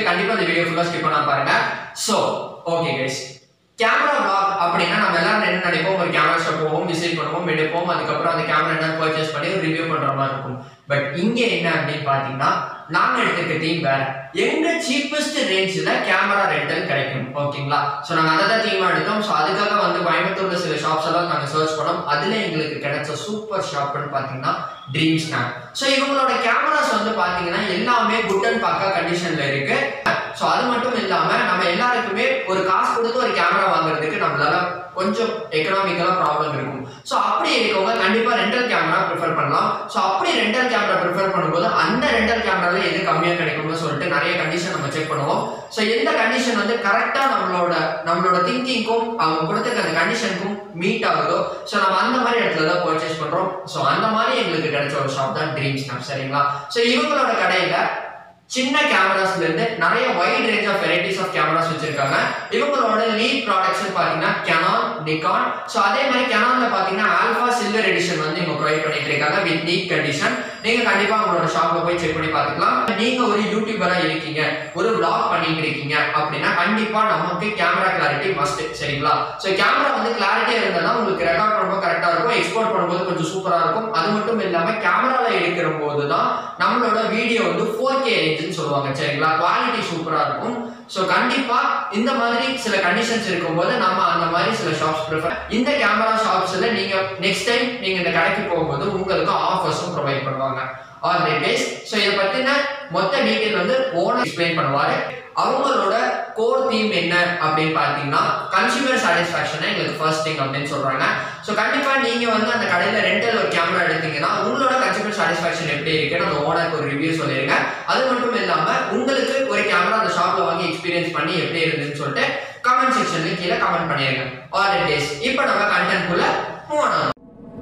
கண்டிப்பா இந்த வீடியோ ஃபுல்லா ஸ்கிப் பண்ணாம பாருங்க so okay guys camera vlog அப்படின்னா நம்ம எல்லாரும் என்ன நினைப்போம் ஒரு கேமரா ஷாப் போவோம் விசிட் பண்ணுவோம் எடுப்போம் அதுக்கப்புறம் அந்த கேமரா என்ன பர்ச்சேஸ் பண்ணி ஒரு ரிவ்யூ பண்ற மாதிரி இருக்கும் பட் இங்க என்ன அப்படின்னு பாத்தீங்கன்னா நாங்க எடுத்துக்க தீம் வேற எங்க சீப்பஸ்ட் ரேஞ்சில் கேமரா ரெண்டல் கிடைக்கும் ஓகேங்களா ஸோ நாங்கள் அதை தான் தீமா எடுத்தோம் ஸோ அதுக்காக வந்து கோயம்புத்தூர்ல சில ஷாப்ஸ் எல்லாம் நாங்கள் சர்ச் பண்ணோம் அதுல எங்களுக்கு கிடைச்ச சூப்பர் ஷாப்னு பார்த்தீங்கன்னா ட்ரீம் ஸ்னாப் ஸோ இவங்களோட கேமராஸ் வந்து பார்த்தீங்கன்னா எல்லாமே குட் அண்ட் பக்கா கண்டிஷன்ல இருக்கு ஸோ அது மட்டும் இல்லாம நம்ம எல்லாருக்குமே ஒரு காசு கொடுத்து ஒரு கேமரா வாங்குறதுக்கு நம்மளால கொஞ்சம் எக்கனாமிக்கலா ப்ராப்ளம் இருக்கும் ஸோ அப்படி இருக்கவங்க கண்டிப்பா ரெண்டல் கேமரா ப்ரிஃபர் பண்ணலாம் ஸோ அப்படி ரெண்டல் கேமரா ப்ரிஃபர் பண்ணும்போது அந்த ரெண்டல் கேமரால எது கம்மியா கிடைக்கும்னு சொல்லிட்டு நிறைய கண்டிஷன் நம்ம செக் பண்ணுவோம் ஸோ எந்த கண்டிஷன் வந்து கரெக்டா நம்மளோட நம்மளோட திங்கிங்க்கும் அவங்க கொடுத்துருக்க அந்த கண்டிஷனுக்கும் மீட் ஆகுதோ ஸோ நம்ம அந்த மாதிரி இடத்துல தான் பர்ச்சேஸ் பண்றோம் ஸோ அந்த மாதிரி எங்களுக்கு கிடைச்ச ஒரு ஷாப் தான் ட்ரீம் ஸ்னாப் சரிங்களா ஸோ இவங்களோட கடையில சின்ன கேமராஸ்ல இருந்து நிறைய wide range of varieties of cameras வச்சிருக்காங்க இவங்களோட லீட் ப்ராடக்ட்ஸ் பாத்தீங்கன்னா கெனான் நிக்கான் ஸோ அதே மாதிரி கெனான்ல பாத்தீங்கன்னா ஆல்பா சில்வர் எடிஷன் வந்து இவங்க ப்ரொவைட் பண்ணிட்டு இருக்காங்க வித் நீட் கண்டிஷன் நீங்க கண்டிப்பா உங்களோட ஷாப்ல போய் செக் பண்ணி பார்த்துக்கலாம் நீங்க ஒரு யூடியூபரா இருக்கீங்க ஒரு vlog பண்ணிட்டு இருக்கீங்க அப்படின்னா கண்டிப்பா நமக்கு கேமரா கிளாரிட்டி மஸ்ட் சரிங்களா ஸோ கேமரா வந்து கிளாரிட்டியா இருந்தா உங்களுக்கு ரெக்கார்ட் பண்ணும்போது கரெக்டா இருக்கும் எக்ஸ்போர்ட் பண்ணும்போது கொஞ்சம் சூப்பரா இருக்கும் அது மட்டும் இல்லாம கேமரால எடுக்கிற போது தான் நம்மளோட வீடியோ வந்து ஃபோர் கே ரேஞ்சுன்னு சொல்லுவாங்க சரிங்களா குவாலிட்டி சூப்பரா இருக்கும் ஸோ கண்டிப்பா இந்த மாதிரி சில கண்டிஷன்ஸ் இருக்கும்போது நம்ம அந்த மாதிரி சில ஷாப்ஸ் ப்ரிஃபர் இந்த கேமரா ஷாப்ஸ்ல நீங்க நெக்ஸ்ட் டைம் நீங்க இந்த கடைக்கு போகும்போது உங்களுக்கு ஆஃபர்ஸும் ப்ரொவைட் பண்ணுவாங்க ஆல் தி பேஸ் ஸோ இதை பத்தின மொத்த டீட்டெயில் வந்து ஓனர் எக்ஸ்பிளைன் பண்ணுவாரு அவங்களோட கோர் தீம் என்ன அப்படின்னு பார்த்தீங்கன்னா கன்சியூமர் சாட்டிஸ்ஃபேக்ஷன் எங்களுக்கு ஃபர்ஸ்ட் திங் அப்படின்னு சொல்றாங்க ஸோ கண்டிப்பா நீங்க வந்து அந்த கடையில ரெண்டல் ஒரு கேமரா எடுத்தீங்கன்னா உங்களோட கன்சியூமர் சாட்டிஸ்ஃபேக்ஷன் எப்படி இருக்குன்னு அந்த ஓனருக்கு ஒரு ரிவ்யூ சொல்லிருங்க அது மட்டும் இல்லாம உங்களுக்கு ஒரு கேமரா அந்த ஷாப்ல வாங்கி எக்ஸ்பீரியன்ஸ் பண்ணி எப்படி இருந்துன்னு சொல்லிட்டு கமெண்ட் செக்ஷன்ல கீழே கமெண்ட் பண்ணிருங்க ஆல் டேஸ் இப்போ நம்ம கண்டென்ட் குள்ள மூவ் ஆனோம்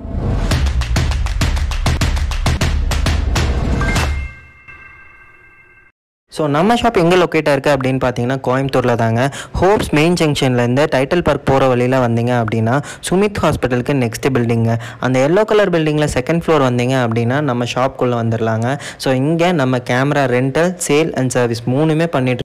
ஸோ நம்ம ஷாப் எங்கே லொக்கேட்டாக இருக்குது அப்படின்னு பார்த்தீங்கன்னா கோயம்புத்தூரில் தாங்க ஹோப்ஸ் மெயின் ஜங்ஷன்லேருந்து டைட்டில் பார்க் போகிற வழியில் வந்தீங்க அப்படின்னா சுமித் ஹாஸ்பிட்டலுக்கு நெக்ஸ்ட் பில்டிங்க அந்த எல்லோ கலர் பில்டிங்கில் செகண்ட் ஃப்ளோர் வந்தீங்க அப்படின்னா நம்ம ஷாப்குள்ளே வந்துடலாங்க ஸோ இங்கே நம்ம camera rental sale and service மூணுமே பண்ணிட்டு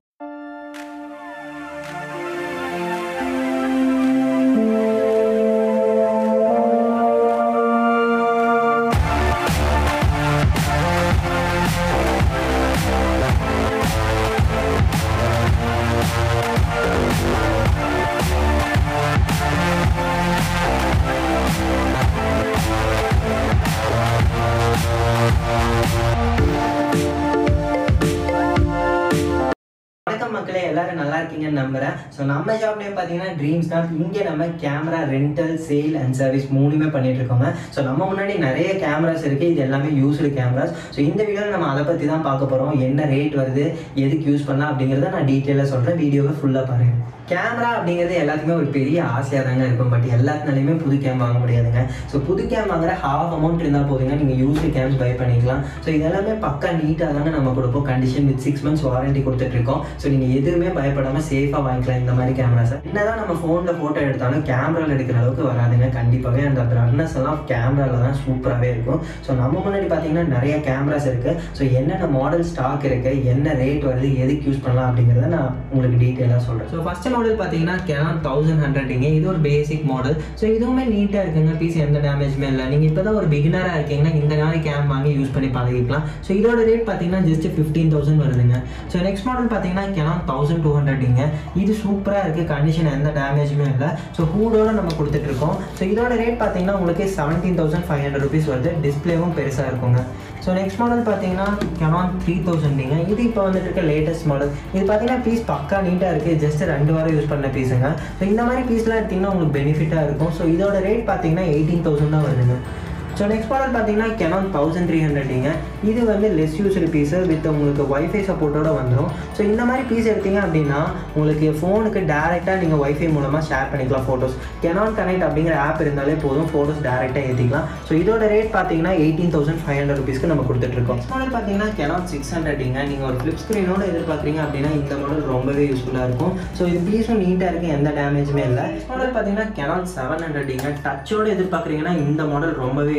வணக்கம் மக்களே எல்லாரும் நல்லா இருக்கீங்கன்னு நம்புறேன் ஸோ நம்ம ஷாப் நேம் பார்த்தீங்கன்னா ட்ரீம் ஸ்னாப் இங்கே நம்ம camera rental sale and service மூணுமே பண்ணிட்டு இருக்கோங்க ஸோ நம்ம முன்னாடி நிறைய கேமராஸ் இருக்கு இது எல்லாமே யூஸ்டு கேமராஸ் ஸோ இந்த வீடியோவில் நம்ம அதை பற்றி தான் பார்க்க போகிறோம் என்ன ரேட் வருது எதுக்கு யூஸ் பண்ணலாம் அப்படிங்கிறத நான் டீட்டெயிலாக சொல்கிறேன் வீடியோவை ஃபுல்லாக பாருங்க கேமரா அப்படிங்கிறது எல்லாத்துக்குமே ஒரு பெரிய ஆசையாக தாங்க இருக்கும் பட் எல்லாத்துனாலையுமே புது கேம் வாங்க முடியாதுங்க ஸோ புது கேம் வாங்குற ஹாஃப் அமௌண்ட் இருந்தால் போதுங்க நீங்கள் யூஸ்டு கேம்ஸ் பை பண்ணிக்கலாம் ஸோ இதெல்லாமே பக்கா நீட்டாக தாங்க நம்ம கொடுப்போம் condition with six months warranty கொடுத்துட்ருக்கோம் ஸோ நீங்கள் எதுவுமே பயப்படாமல் சேஃபாக வாங்கிக்கலாம் இந்த மாதிரி கேமராஸை என்னதான் நம்ம ஃபோனில் ஃபோட்டோ எடுத்தாலும் கேமராவில் எடுக்கிற அளவுக்கு வராதுங்க கண்டிப்பாகவே அந்த பிரைட்னஸ் எல்லாம் கேமராவில் தான் சூப்பராகவே இருக்கும் ஸோ நம்ம முன்னாடி பார்த்தீங்கன்னா நிறைய கேமராஸ் இருக்குது ஸோ என்னென்ன மாடல் ஸ்டாக் இருக்குது என்ன ரேட் வருது எதுக்கு யூஸ் பண்ணலாம் அப்படிங்கிறத நான் உங்களுக்கு டீட்டெயிலாக சொல்கிறேன் ஸோ ஃபஸ்ட் மாடல் பார்த்தீங்கன்னா கேனான் தௌசண்ட் ஹண்ட்ரட்ங்க இது ஒரு பேசிக் மாடல் ஸோ இதுவுமே நீட்டாக இருக்குங்க பீஸ் எந்த டேமேஜுமே இல்லை நீங்கள் இப்போ தான் ஒரு பிகினராக இருக்கீங்கன்னா இந்த மாதிரி கேம் வாங்கி யூஸ் பண்ணி பழகிக்கலாம் ஸோ இதோட ரேட் பார்த்தீங்கன்னா ஜஸ்ட் ஃபிஃப்டீன் தௌசண்ட் வருதுங்க ஸோ நெக்ஸ்ட் மாடல் பார்த்தீங்கன்னா கேனான் தௌசண்ட் டூ ஹண்ட்ரட்ங்க இது சூப்பராக இருக்குது கண்டிஷன் எந்த டேமேஜுமே இல்லை ஸோ ஹூடோட நம்ம கொடுத்துட்ருக்கோம் ஸோ இதோட ரேட் பார்த்தீங்கன்னா உங்களுக்கு seventeen thousand five hundred rupees வருது டிஸ்பிளேவும் பெருசாக இருக்குங்க ஸோ நெக்ஸ்ட் மாடல் பார்த்தீங்கன்னா கெனான் த்ரீ தௌசண்ட்ங்க இது இப்போ வந்துட்டு இருக்க லேட்டஸ்ட் மாடல் இது பார்த்தீங்கன்னா பீஸ் பக்கா நீட்டாக இருக்குது ஜஸ்ட் ரெண்டு வாரம் யூஸ் பண்ண பீஸுங்க ஸோ இந்த மாதிரி பீஸ்லாம் எடுத்திங்கன்னா உங்களுக்கு பெனிஃபிட்டாக இருக்கும் ஸோ இதோட ரேட் பார்த்தீங்கன்னா எயிட்டீன் தௌசண்ட் தான் வருதுங்க ஸோ நெக்ஸ்ட் மாடல் பார்த்தீங்கன்னா கெனான் தௌசண்ட் த்ரீ ஹண்ட்ரடிங்க இது வந்து லெஸ் யூஸ்டு பீஸு வித் உங்களுக்கு ஒய்ஃபை சப்போர்ட்டோட வந்துடும் ஸோ இந்த மாதிரி பீஸ் எடுத்தீங்க அப்படின்னா உங்களுக்கு ஃபோனுக்கு டேரெக்டாக நீங்கள் ஒய்ஃபை மூலமாக ஷேர் பண்ணிக்கலாம் ஃபோட்டோஸ் கெனான் கனெக்ட் அப்படிங்கிற ஆப் இருந்தாலே போதும் ஃபோட்டோஸ் டேரெக்டாக ஏற்றிக்கலாம் ஸோ இதோட ரேட் பார்த்தீங்கன்னா எயிட்டீன் தௌசண்ட் ஃபைவ் ஹண்ட்ரட் ருபீஸ்க்கு நம்ம கொடுத்துட்ருக்கோம் நெக்ஸ்ட் மாடல் பார்த்தீங்கன்னா கெனான் சிக்ஸ் ஹண்ட்ரடிங்க நீங்கள் ஒரு ஃப்ளிப் ஸ்க்ரீனோட எதிர்பார்க்குறீங்க அப்படின்னா இந்த மாடல் ரொம்பவே யூஸ்ஃபுல்லாக இருக்கும் ஸோ இது பீஸும் நீட்டாக இருக்குது எந்த டேமேஜுமே இல்லை நெக்ஸ்ட் மாடல் பார்த்தீங்கன்னா கெனான் செவன் ஹண்ட்ரடிங்க டச்சோட எதிர்பார்க்குறீங்கன்னா இந்த மாடல் ரொம்பவே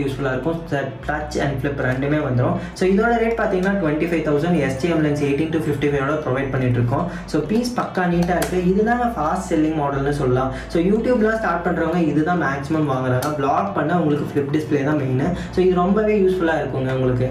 யூஸ்ஃபுல்லாக இருக்கும் டச் அண்ட் ஃப்ளிப் ரெண்டுமே வந்துடும் ஸோ இதோட ரேட் பார்த்தீங்கன்னா twenty five thousand STM lens eighteen to fifty ஃபைவோட ப்ரொவைட் பண்ணிட்டு இருக்கோம் ஸோ பீஸ் பக்கா நீட்டாக இருக்குது இதுதாங்க ஃபாஸ்ட் செல்லிங் மாடல்னு சொல்லலாம் ஸோ யூடியூப்லாம் ஸ்டார்ட் பண்ணுறவங்க இதுதான் மேக்ஸிமம் வாங்குறாங்க vlog பண்ண உங்களுக்கு ஃப்ளிப் டிஸ்பிளே தான் மெயின் ஸோ இது ரொம்பவே யூஸ்ஃபுல்லாக இருக்குங்க உங்களுக்கு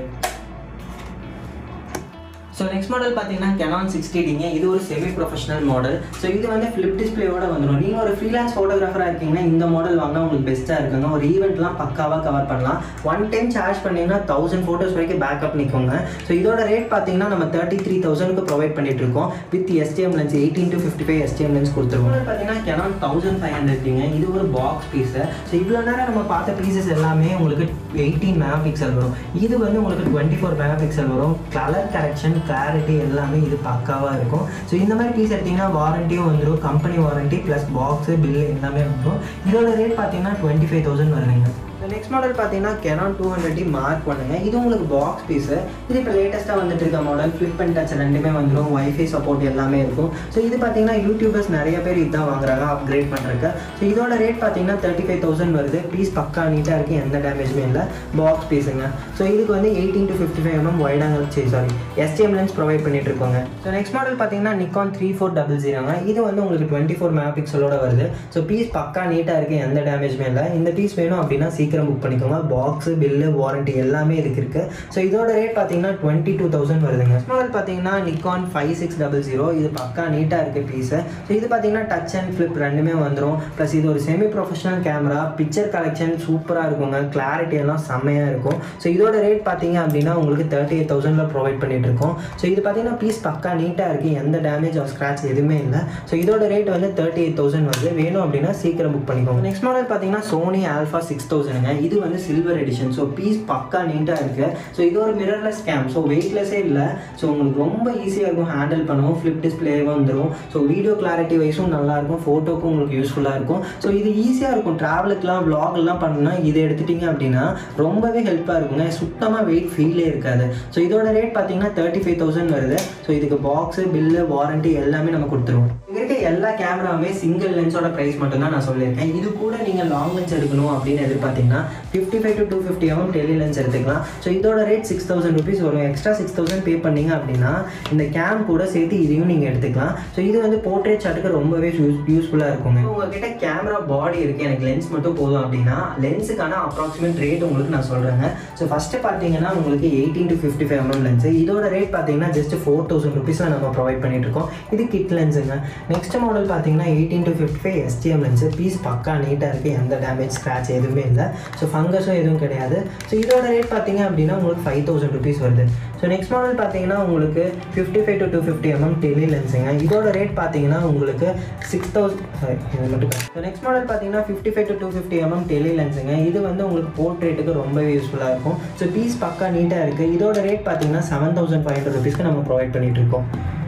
ஸோ நெக்ஸ்ட் மாடல் பார்த்தீங்கன்னா கெனான் சிக்ஸ்டி டிங்க இது ஒரு செமி ப்ரொஃபஷனல் மாடல் ஸோ இது வந்து ஃப்ளிப் டிஸ்பிளேயோட வந்துடும் நீங்கள் ஒரு ஃப்ரீலான்ஸ் ஃபோட்டோகிராஃபராக இருக்கீங்கன்னா இந்த மாடல் வாங்கினா உங்களுக்கு பெஸ்ட்டாக இருக்குங்க ஒரு ஈவெண்ட்லாம் பக்காவாக கவர் பண்ணலாம் ஒன் டைம் சார்ஜ் பண்ணீங்கன்னா தௌசண்ட் ஃபோட்டோஸ் வரைக்கும் பேக்கப் நிற்குங்க ஸோ இதோட ரேட் பார்த்தீங்கன்னா நம்ம தேர்ட்டி த்ரீ தௌசண்ட்க்கு ப்ரொவைட் பண்ணிட்டு இருக்கோம் with STM lens eighteen to fifty five STM lens கொடுத்துருவோம் பார்த்தீங்கன்னா கெனான் தௌசண்ட் ஃபைவ் ஹண்ட்ரட்ங்க இது ஒரு பாக்ஸ் பீஸு ஸோ இவ்வளோ நேரம் நம்ம பார்த்த பீசஸ் எல்லாமே உங்களுக்கு எயிட்டீன் மெகா பிக்சல் வரும் இது வந்து உங்களுக்கு டுவெண்ட்டி ஃபோர் மெகா பிக்சல் வரும் கலர் கரெக்ஷன் கிளாரிட்டி எல்லாமே இது பக்காவாக இருக்கும் ஸோ இந்த மாதிரி பீஸ் எடுத்தீங்கன்னா வாரண்டியும் வந்துடும் company warranty plus box bill எல்லாமே வந்துடும் இதோட ரேட் பார்த்தீங்கன்னா டுவெண்ட்டி ஃபைவ் தௌசண்ட் வருதுங்க நெக்ஸ்ட் மாடல் பார்த்தீங்கன்னா கெனான் டூ ஹண்ட்ரட் மார்க் பண்ணுங்க இது உங்களுக்கு பாக்ஸ் பீஸு இது இப்போ லேட்டஸ்ட்டாக வந்துட்டு இருக்க மாடல் ஃப்ளிப் அண்ட் டச் ரெண்டுமே வந்துடும் வைஃபை சப்போர்ட் எல்லாமே இருக்கும் ஸோ இது பார்த்தீங்கன்னா யூடியூபர்ஸ் நிறைய பேர் இதுதான் வாங்குறாங்க அப்கிரேட் பண்ணுறதுக்கு ஸோ இதோட ரேட் பார்த்தீங்கன்னா தேர்ட்டி ஃபைவ் தௌசண்ட் வருது பீஸ் பக்கா நீட்டாக இருக்குது எந்த டேமேஜுமே இல்லை பாக்ஸ் பீஸுங்க ஸோ இதுக்கு வந்து eighteen to fifty five M M wide angle சரி சாரி எஸ்டிஎம் லென்ஸ் ப்ரொவைட் பண்ணிட்டு இருக்கோங்க ஸோ நெக்ஸ்ட் மாடல் பார்த்தீங்கன்னா நிக்கான் த்ரீ ஃபோர் டபுள் ஜீரோங்க இது வந்து உங்களுக்கு டுவெண்ட்டி ஃபோர் மெகா பிக்சலோட வருது ஸோ பீஸ் பக்கா நீட்டாக இருக்குது எந்த டேமேஜுமே இல்லை இந்த பீஸ் வேணும் அப்படின்னா சீக்கிரம் புக் பண்ணிக்கோங்க பாக்ஸு பில்லு வாரண்டி எல்லாமே இதுக்கு இருக்குது ஸோ இதோட ரேட் பார்த்தீங்கன்னா டுவெண்ட்டி டூ தௌசண்ட் வருதுங்க மாடல் பார்த்தீங்கன்னா Nikon five six double zero இது பக்கா நீட்டாக இருக்குது பீஸு ஸோ இது பார்த்தீங்கன்னா டச் அண்ட் ஃப்ளிப் ரெண்டுமே வந்துடும் ப்ளஸ் இது ஒரு semi professional camera picture collection சூப்பராக இருக்குங்க கிளாரிட்டி எல்லாம் செம்மையாக இருக்கும் ஸோ இதோட ரேட் பார்த்தீங்க அப்படின்னா உங்களுக்கு தேர்ட்டி எயிட் தௌசண்டில் ப்ரொவைட் பண்ணிட்டு இருக்கோம் ஸோ இது பார்த்தீங்கன்னா பீஸ் பக்கா நீட்டாக இருக்குது எந்த டேமேஜ் ஆர் ஸ்க்ராச் எதுவுமே இல்லை ஸோ இதோட ரேட் வந்து தேர்ட்டி எயிட் தௌசண்ட் வருது வேணும் அப்படின்னா சீக்கிரம் புக் பண்ணிக்கோங்க நெக்ஸ்ட் மாடல் பார்த்தீங்கன்னா சோனி ஆல்ஃபா சிக்ஸ் தௌசண்ட்ங்க இது வந்து சில்வர் எடிஷன் ஸோ பீஸ் பக்கா நீட்டாக இருக்குது ஸோ இது ஒரு மிரர்லெஸ் கேம் ஸோ வெயிட்லெஸ்ஸே இல்லை ஸோ உங்களுக்கு ரொம்ப ஈஸியாக இருக்கும் ஹேண்டில் பண்ணவும் ஃப்ளிப் டிஸ்பிளே வந்துடும் ஸோ வீடியோ கிளாரிட்டி வைஸும் நல்லாயிருக்கும் ஃபோட்டோக்கும் உங்களுக்கு யூஸ்ஃபுல்லாக இருக்கும் ஸோ இது ஈஸியாக இருக்கும் ட்ராவலுக்குலாம் vlogலாம் பண்ணணும்னா இதை எடுத்துட்டீங்க அப்படின்னா ரொம்பவே ஹெல்ப்பாக இருக்குங்க சுத்தமாக வெயிட் ஃபீலே இருக்காது ஸோ இதோட ரேட் பார்த்தீங்கன்னா தேர்ட்டி ஃபைவ் தௌசண்ட் வருது ஸோ இதுக்கு பாக்ஸு பில்லு வாரண்டி எல்லாமே நம்ம கொடுத்துருவோம் இங்க இருக்க எல்லா கேமராவுமே சிங்கிள் லென்ஸோட ப்ரைஸ் மட்டும் தான் நான் சொல்லியிருக்கேன் இது கூட நீங்கள் லாங் லென்ஸ் எடுக்கணும் அப்படின்னு எதிர்பார்த்தீங்கன்னா fifty five to two fifty M M tele lens எடுத்துக்கலாம் ஸோ இதோட ரேட் சிக்ஸ் தௌசண்ட் ருபீஸ் வரும் எக்ஸ்ட்ரா சிக்ஸ் தௌசண்ட் பே பண்ணீங்க அப்படின்னா இந்த கேம் கூட சேர்த்து இதையும் நீங்கள் எடுத்துக்கலாம் ஸோ இது வந்து போர்ட்ரேட் ஷாட்டுக்கு ரொம்பவே யூஸ் யூஸ்ஃபுல்லாக இருக்குங்க உங்ககிட்ட கேமரா பாடி இருக்குது எனக்கு லென்ஸ் மட்டும் போதும் அப்படின்னா லென்ஸுக்கான அப்ராக்சிமேட் ரேட் உங்களுக்கு நான் சொல்கிறேங்க ஸோ ஃபஸ்ட்டு பார்த்தீங்கன்னா உங்களுக்கு eighteen to fifty five M M lens இதோட ரேட் பார்த்தீங்கன்னா ஜஸ்ட் ஃபோர் தௌசண்ட் ருபீஸில் நம்ம ப்ரொவைட் பண்ணிட்டு இருக்கோம் இது கிட் லென்ஸுங்க நெக்ஸ்ட் மாடல் பார்த்தீங்கன்னா eighteen to fifty five STM lens piece பக்கா நீட்டாக இருக்குது எந்த டேமேஜ் ஸ்க்ராச் எதுவுமே இல்லை ஸோ ஃபங்கஸும் எதுவும் கிடையாது ஸோ இதோட ரேட் பார்த்தீங்க அப்படின்னா உங்களுக்கு ஃபைவ் தௌசண்ட் ருபீஸ் வருது ஸோ நெக்ஸ்ட் மாடல் பார்த்தீங்கன்னா உங்களுக்கு fifty five to two fifty M M tele லென்ஸுங்க இதோட ரேட் பார்த்தீங்கன்னா உங்களுக்கு சிக்ஸ் தௌசண்ட் சாரி இது மட்டும் ஸோ நெக்ஸ்ட் மாடல் பார்த்தீங்கன்னா fifty five to two fifty M M tele லென்ஸுங்க இது வந்து உங்களுக்கு போர்ட்ரேட்டுக்கு ரொம்பவே யூஸ்ஃபுல்லாக இருக்கும் ஸோ பீஸ் பக்கா நீட்டாக இருக்குது இதோட ரேட் பார்த்தீங்கன்னா செவன் தௌசண்ட் ஃபைவ் ஹண்ட்ரட் ருபீஸ்க்கு நம்ம ப்ரொவைட் பண்ணிட்டு இருக்கோம்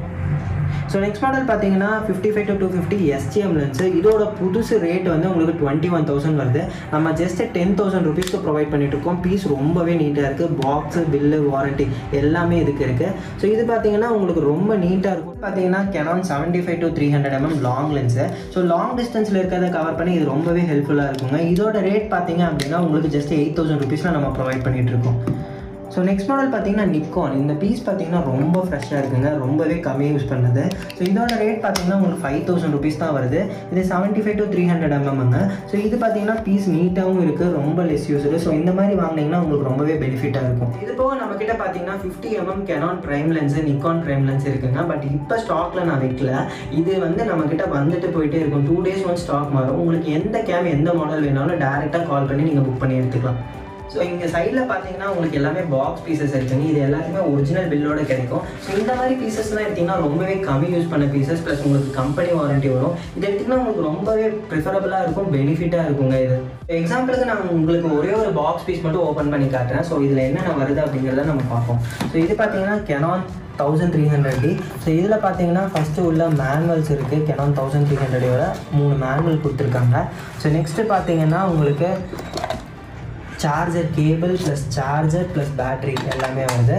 ஸோ நெக்ஸ்ட் மாடல் பார்த்தீங்கன்னா fifty five to two fifty STM lens இதோட புதுசு ரேட் வந்து உங்களுக்கு டுவெண்ட்டி ஒன் தௌசண்ட் வருது நம்ம ஜஸ்ட் டென் தௌசண்ட் ருபீஸ்க்கு ப்ரொவைட் பண்ணிட்டு இருக்கோம் பீஸ் ரொம்பவே நீட்டாக இருக்குது பாக்ஸு பில்லு வாரண்டி எல்லாமே இதுக்கு இருக்குது ஸோ இது பார்த்தீங்கன்னா உங்களுக்கு ரொம்ப நீட்டாக இருக்கும் பார்த்தீங்கன்னா Canon seventy five to three hundred M M long lens so long டிஸ்டன்ஸில் இருக்கிறத கவர் பண்ணி இது ரொம்பவே ஹெல்ப்ஃபுல்லாக இருக்குங்க இதோட ரேட் பார்த்தீங்க அப்படின்னா உங்களுக்கு ஜஸ்ட் எயிட் தௌசண்ட் ருபீஸில் நம்ம ப்ரொவைட் பண்ணிட்டு இருக்கோம் ஸோ நெக்ஸ்ட் மாடல் பார்த்தீங்கன்னா நிக்கான் இந்த பீஸ் பார்த்தீங்கன்னா ரொம்ப ஃப்ரெஷ்ஷாக இருக்குங்க ரொம்பவே கம்மியாக யூஸ் பண்ணது ஸோ இதோட ரேட் பார்த்தீங்கன்னா உங்களுக்கு ஃபைவ் தௌசண்ட் ருபீஸ் தான் வருது இது seventy five to three hundred எம்எம்ங்க ஸோ இது பார்த்தீங்கன்னா பீஸ் நீட்டாகவும் இருக்குது ரொம்ப லெஸ் யூஸ்டு ஸோ இந்த மாதிரி வாங்கினீங்கன்னா உங்களுக்கு ரொம்பவே பெனிஃபிட்டாக இருக்கும் இது போக நம்ம கிட்ட பார்த்தீங்கன்னா fifty M M Canon prime lens Nikon prime lens இருக்குங்க பட் இப்போ ஸ்டாக்ல நான் வைக்கல இது வந்து நம்ம கிட்ட வந்துட்டு போயிட்டே இருக்கும் டூ டேஸ் ஒன் ஸ்டாக் மாறும் உங்களுக்கு எந்த கேம் எந்த மாடல் வேணாலும் டேரெக்டாக கால் பண்ணி நீங்கள் புக் பண்ணி எடுத்துக்கலாம் ஸோ இங்கே சைடில் பார்த்தீங்கன்னா உங்களுக்கு எல்லாமே பாக்ஸ் பீசஸ் இருக்குங்க இது எல்லாருமே ஒரிஜினல் பில்லோட கிடைக்கும் ஸோ இந்த மாதிரி பீசஸ்லாம் எடுத்திங்கன்னா ரொம்பவே கம்மி யூஸ் பண்ண பீசஸ் ப்ளஸ் உங்களுக்கு கம்பெனி வாரண்டி வரும் இது எடுத்திங்கன்னா உங்களுக்கு ரொம்பவே ப்ரிஃபரபுளாக இருக்கும் பெனிஃபிட்டாக இருக்குங்க இது எக்ஸாம்பிளுக்கு நான் உங்களுக்கு ஒரே ஒரு பாக்ஸ் பீஸ் மட்டும் ஓப்பன் பண்ணி காட்டுறேன் ஸோ இதில் என்னென்ன வருது அப்படிங்கிறத நம்ம பார்ப்போம் ஸோ இது பார்த்தீங்கன்னா Canon thousand three hundred D so இதில் பார்த்தீங்கன்னா ஃபஸ்ட்டு உள்ள மேனுவல்ஸ் இருக்குது கெனான் தௌசண்ட் த்ரீ ஹண்ட்ரடோட மூணு மேனுவல் கொடுத்துருக்காங்க ஸோ நெக்ஸ்ட்டு பார்த்தீங்கன்னா உங்களுக்கு charger cable plus charger plus battery எல்லாமே வருது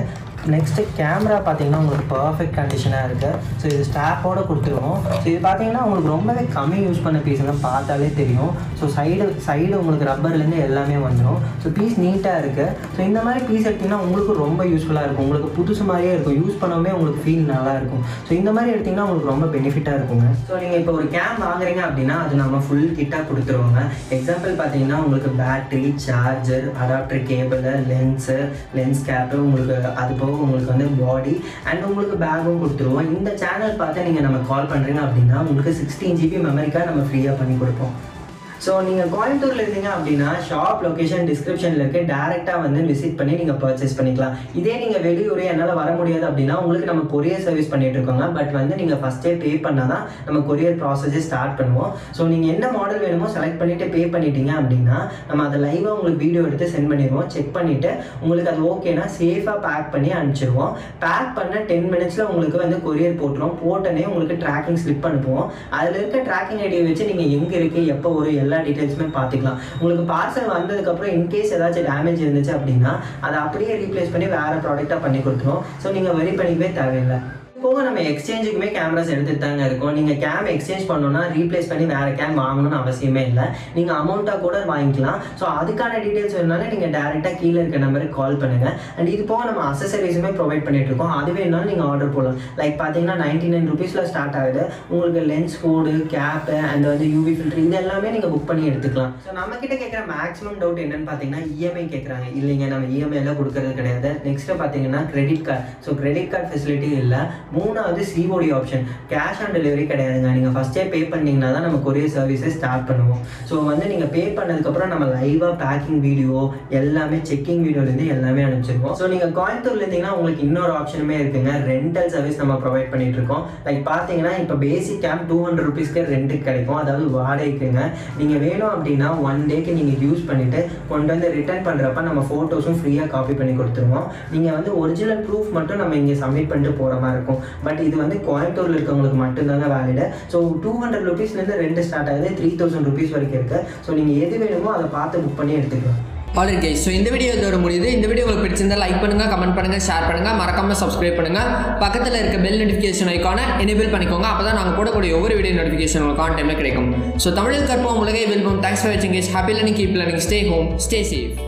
நெக்ஸ்ட்டு கேமரா பார்த்தீங்கன்னா உங்களுக்கு பர்ஃபெக்ட் கண்டிஷனாக இருக்குது ஸோ இது ஸ்டாப்போட கொடுத்துருவோம் ஸோ இது பார்த்தீங்கன்னா உங்களுக்கு ரொம்பவே கம்மி யூஸ் பண்ண பீஸுங்க பார்த்தாலே தெரியும் ஸோ சைடு சைடு உங்களுக்கு ரப்பர்லேருந்து எல்லாமே வந்துடும் ஸோ பீஸ் நீட்டாக இருக்குது ஸோ இந்த மாதிரி பீஸ் எடுத்திங்கன்னா உங்களுக்கு ரொம்ப யூஸ்ஃபுல்லாக இருக்கும் உங்களுக்கு புதுசு மாதிரியே இருக்கும் யூஸ் பண்ணவே உங்களுக்கு ஃபீல் நல்லா இருக்கும் ஸோ இந்த மாதிரி எடுத்திங்கன்னா உங்களுக்கு ரொம்ப பெனிஃபிட்டாக இருக்குங்க ஸோ நீங்கள் இப்போ ஒரு கேம் வாங்குறீங்க அப்படின்னா அது நம்ம ஃபுல் கிட்டாக கொடுத்துருவோங்க எக்ஸாம்பிள் பார்த்தீங்கன்னா உங்களுக்கு battery charger adapter cable lens lens cap உங்களுக்கு அது போக உங்களுக்கு வந்து பாடி அண்ட் உங்களுக்கு பேக்கும் கொடுத்துருவோம் இந்த சேனல் பார்த்து நீங்கள் நம்ம கால் பண்ணுறீங்க அப்படின்னா உங்களுக்கு சிக்ஸ்டீன் ஜிபி மெமரி கார்டு நம்ம ஃப்ரீயாக பண்ணி கொடுப்போம் ஸோ நீங்கள் கோயம்புத்தூரில் இருந்தீங்க அப்படின்னா ஷாப் லொக்கேஷன் டிஸ்கிரிப்ஷனில் இருக்கு டேரெக்டாக வந்து விசிட் பண்ணி நீங்கள் பர்ச்சேஸ் பண்ணிக்கலாம் இதே நீங்கள் வெளியூரே என்னால் வர முடியாது அப்படின்னா உங்களுக்கு நம்ம கொரியர் சர்வீஸ் பண்ணிட்டு இருக்கோங்க பட் வந்து நீங்கள் ஃபஸ்ட்டே பே பண்ணால் தான் நம்ம கொரியர் ப்ராசஸே ஸ்டார்ட் பண்ணுவோம் ஸோ நீங்கள் என்ன மாடல் வேணுமோ செலக்ட் பண்ணிவிட்டு பே பண்ணிட்டீங்க அப்படின்னா நம்ம அதை லைவாக உங்களுக்கு வீடியோ எடுத்து சென்ட் பண்ணிடுவோம் செக் பண்ணிவிட்டு உங்களுக்கு அது ஓகேனா சேஃபாக பேக் பண்ணி அனுப்பிச்சிடுவோம் பேக் பண்ண டென் மினிட்ஸில் உங்களுக்கு வந்து கொரியர் போட்டுரும் போட்டோன்னே உங்களுக்கு ட்ராக்கிங் ஸ்லிப் அனுப்புவோம் அதில் இருக்க ட்ராக்கிங் ஐடியை வச்சு நீங்கள் எங்கே இருக்குது எப்போ வரும் எல்லா டீட்டெயில்ஸுமே பார்த்துக்கலாம் உங்களுக்கு பார்சல் வந்ததுக்கப்புறம் இன்கேஸ் ஏதாச்சும் டேமேஜ் இருந்துச்சு அப்படின்னா அதை அப்படியே ரீப்ளேஸ் பண்ணி வேறு ப்ராடக்டாக பண்ணி கொடுத்துரும் ஸோ நீங்கள் வெரி பண்ணிக்கவே தேவையில்லை போக நம்ம எக்ஸ்சேஞ்சுக்குமே கேமராஸ் எடுத்துட்டு தாங்க இருக்கோம் நீங்கள் கேம் எக்ஸ்சேஞ்ச் பண்ணணும்னா ரீப்ளேஸ் பண்ணி வேறு கேம் வாங்கணும்னு அவசியமே இல்லை நீங்கள் அமௌண்ட்டாக கூட வாங்கிக்கலாம் ஸோ அதுக்கான டீட்டெயில்ஸ் வேணுனாலும் நீங்கள் டேரெக்டாக கீழே இருக்க நம்பருக்கு கால் பண்ணுங்கள் அண்ட் இது போக நம்ம அசசரிஸுமே ப்ரொவைட் பண்ணிட்டு இருக்கோம் அது வேணாலும் நீங்கள் ஆர்டர் போடலாம் லைக் பார்த்தீங்கன்னா நைன்டி நைன் ருபீஸில் ஸ்டார்ட் ஆகுது உங்களுக்கு லென்ஸ் கோடு கேப்பு அண்ட் வந்து யூவி ஃபில்டர் இது எல்லாமே நீங்கள் புக் பண்ணி எடுத்துக்கலாம் ஸோ நம்ம கிட்ட கேட்குற மேக்ஸிமம் டவுட் என்னன்னு பார்த்தீங்கன்னா இஎம்ஐ கேட்குறாங்க இல்லைங்க நம்ம இஎம்ஐ எல்லாம் கொடுக்கறது கிடையாது நெக்ஸ்ட்டு பார்த்தீங்கன்னா credit card so credit card facility இல்லை மூணாவது COD option cash on delivery கிடையாதுங்க நீங்கள் ஃபஸ்ட்டே பே பண்ணீங்கன்னா தான் நம்ம கொரியர் சர்வீஸை ஸ்டார்ட் பண்ணுவோம் ஸோ வந்து நீங்கள் பே பண்ணதுக்கப்புறம் நம்ம லைவாக பேக்கிங் வீடியோ எல்லாமே செக்கிங் வீடியோலேருந்து எல்லாமே அனுப்பிச்சிருக்கோம் ஸோ நீங்கள் கோயம்புத்தூர்ல இருந்தீங்கன்னா உங்களுக்கு இன்னொரு ஆப்ஷனுமே இருக்குங்க ரெண்டல் சர்வீஸ் நம்ம ப்ரொவைட் பண்ணிட்டு இருக்கோம் லைக் பார்த்தீங்கன்னா இப்போ பேசிக் கேம் டூ ஹண்ட்ரட் ருபீஸ்க்கு ரெண்டுக்கு கிடைக்கும் அதாவது வாடகைக்குங்க நீங்கள் வேணும் அப்படின்னா ஒன் டேக்கு நீங்கள் யூஸ் பண்ணிவிட்டு கொண்டு வந்து ரிட்டர்ன் பண்ணுறப்ப நம்ம ஃபோட்டோஸும் ஃப்ரீயாக காப்பி பண்ணி கொடுத்துருவோம் நீங்கள் வந்து ஒரிஜினல் ப்ரூஃப் மட்டும் நம்ம இங்கே சப்மிட் பண்ணிட்டு போகிற மாதிரி இருக்கும் பட் இது வந்து கோயம்புத்தூரில் இருக்கவங்களுக்கு மட்டும்தாங்க வேலிடு ஸோ டூ ஹண்ட்ரட் ருபீஸ்லேருந்து ரெண்டு ஸ்டார்ட் ஆகுது த்ரீ தௌசண்ட் ருபீஸ் வரைக்கும் இருக்குது ஸோ நீங்கள் எது வேணுமோ அதை பார்த்து புக் பண்ணி எடுத்துக்கலாம் ஆல்ரெடி கைஸ் ஸோ இந்த வீடியோ இதோட முடியுது இந்த வீடியோ உங்களுக்கு பிடிச்சிருந்தா லைக் பண்ணுங்க கமெண்ட் பண்ணுங்க ஷேர் பண்ணுங்க மறக்காம சப்ஸ்கிரைப் பண்ணுங்க பக்கத்தில் இருக்க பெல் நோட்டிஃபிகேஷன் ஐக்கானை எனேபிள் பண்ணிக்கோங்க அப்போ தான் நாங்கள் போடக்கூடிய ஒவ்வொரு வீடியோ நோட்டிஃபிகேஷன் உங்களுக்கு ஆன் டைமில் கிடைக்கும் ஸோ தமிழில் கற்போம் உலகை வெல்வோம் தேங்க்ஸ் ஃபார் வாட்சிங் guys happy learning keep learning stay home stay safe